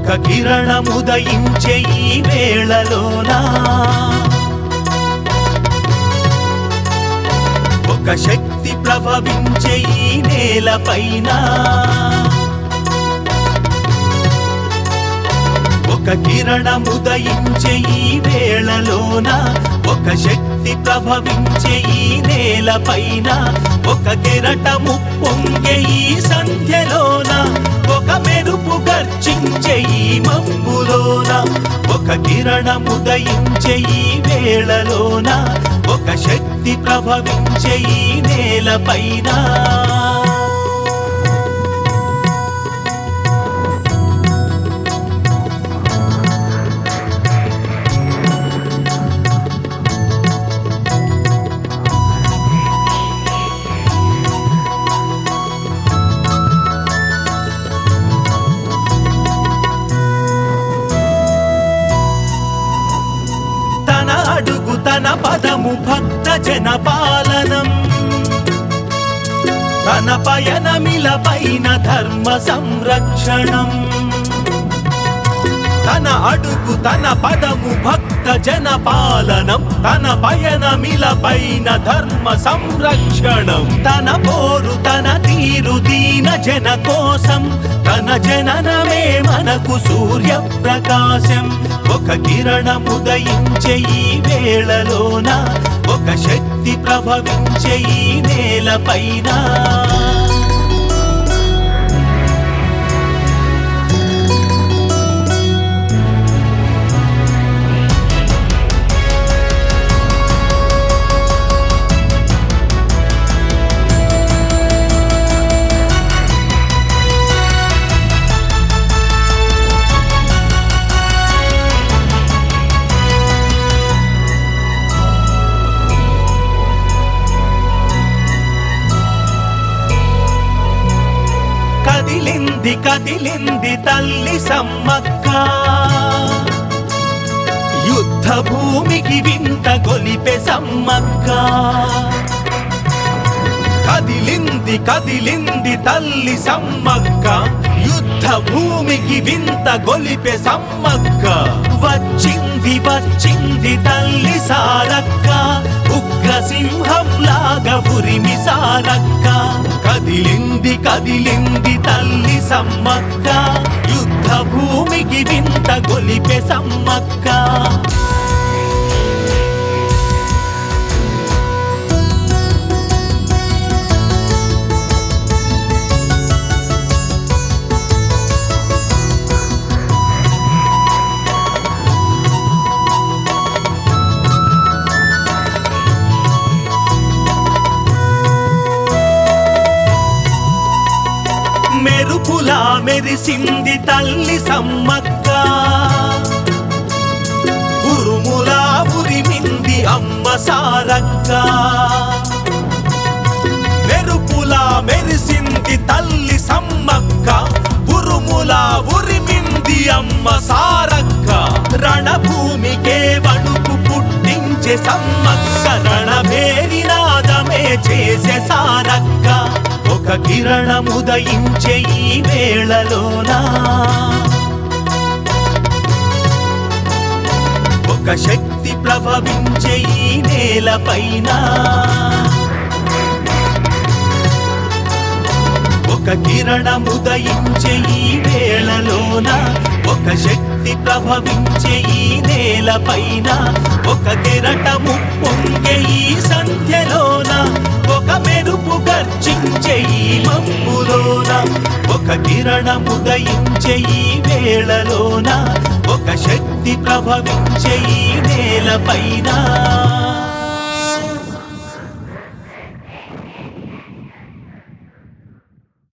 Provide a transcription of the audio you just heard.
ఒక కిరణముదయించే ఈ వేళలోనా ఒక శక్తి ప్రభవించే ఈ నేలపైన ఒక కిరణముదయించే ఈ వేళలోన ఒక శక్తి ప్రభవించే ఈ నేలపైన ఒక కెరటము పొంగే ఈ సంధ్యలోన ఒక మెరుపు గర్జించే ఈ మబ్బులోన ఒక కిరణముదయించే ఈ వేళలోన ఒక శక్తి ప్రభవించే ఈ నేలపైన తన అడుగు తన పదము భక్త జన పాలనం తన పయనమిల పైన ధర్మ సంరక్షణం తన అడుగు తన పదము భక్త జన పాలనం తన పయనమిల పైన ధర్మ సంరక్షణం తన పోరు తన తీరు దీన జన కోసం తన జననమే మనకు సూర్య ప్రకాశం ఒక కిరణముదయించే ఈ వేళలోన ఒక శక్తి ప్రభవించే ఈ నేలపైన కదిలింది కదిలింది తల్లి సమ్మక్క యుద్ధ భూమికి వింత గొలిపె సమ్మక్క కదిలింది కదిలింది తల్లి సమ్మక్క యుద్ధ భూమికి వింత గొలిపె సమ్మక్క వచ్చింది వచ్చింది తల్లి సారక్క ఉగ్ర సింహంలాగా ఉరిమి సారక్క కదిలింది కదిలింది తల్లి సమ్మక్క యుద్ధ భూమికి వింత గొలిపె సమ్మక్క మెరుపులా మెరిసింది తల్లి సమ్మక్క ఉరుములా ఉరిమింది అమ్మ సారక్క మెరుపులా మెరిసింది తల్లి సమ్మక్క ఉరుములా ఉరిమింది అమ్మ సారక్క రణభూమికే వణుకు పుట్టించే సమ్మక్క రణభేరి నాదమే చేసే సారక్క ఒక కిరణముదయించే ఈ వేళలోనా ఒక శక్తి ప్రభవించే ఈ నేలపైన ఒక కిరణముదయించే ఈ వేళలోన ఒక శక్తి ప్రభవించే ఈ నేలపైన ఒక కెరటము పొంగే ఈ సంధ్యలోన ఒక మెరుపు గర్జించే ఈ మబ్బులోన ఒక కిరణముదయించే ఈ వేళలోన ఒక శక్తి ప్రభవించే ఈ నేలపైన